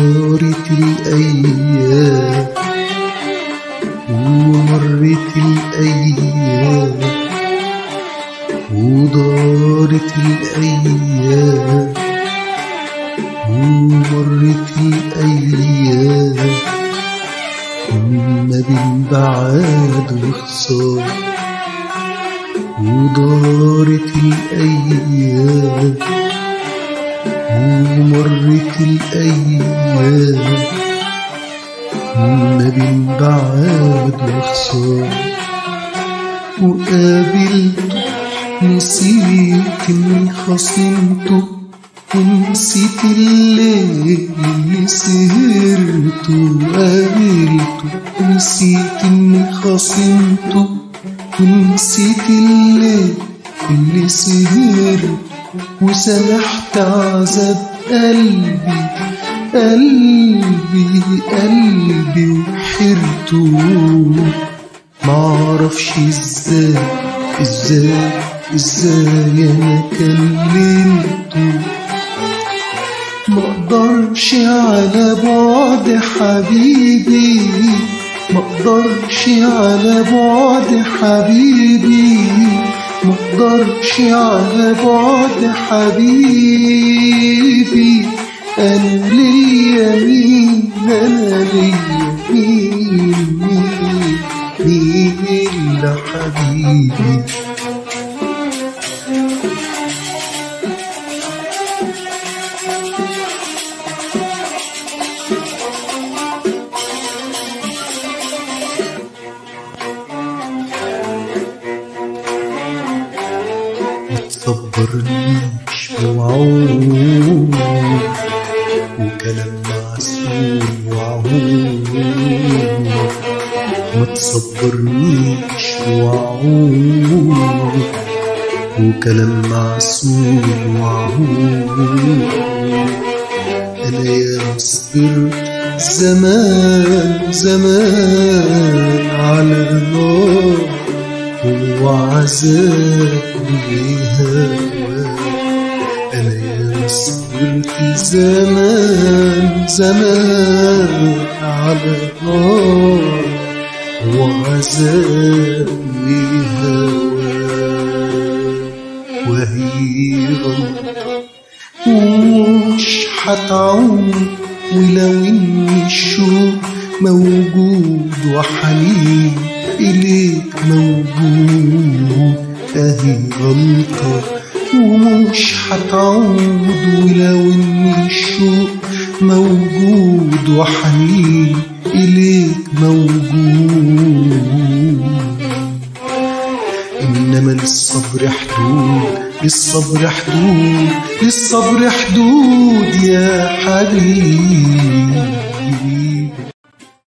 ودارت الأيام ومرت الأيام ودارت الأيام ومرت الأيام ما بين بعاد وخسار ودارت الأيام ومرت الأيام ما بين بعاد وخسار وقابلته نسيت إني خصمته ونسيت الليل اللي سهرته وقابلته ونسيت إني خصمته ونسيت الليل اللي سهرته وسمحت عذاب قلبي قلبي قلبي وحرته معرفش ازاي ازاي ازاي انا كلمته مقدرش على بعد حبيبي مقدرش على بعد حبيبي مقدرش على بعد حبيبي انا ليا مين انا ليا مين مين مين الا حبيبي متصبرنيش بوعود وكلام معسول وعهود متصبرنيش بوعود وكلام معسول وعهود انا يا صبرت زمان زمان على نار وعذاب وهوى أنا يا صبرت زمان زمان على نار وعذاب وهوى وهي غلطة ومش هتعود ولو إن الشوق موجود وحنين إليك موجود أهي غلطة ومش هتعود ولو إن الشوق موجود وحنين إليك موجود إنما للصبر حدود للصبر حدود للصبر حدود يا حبيبي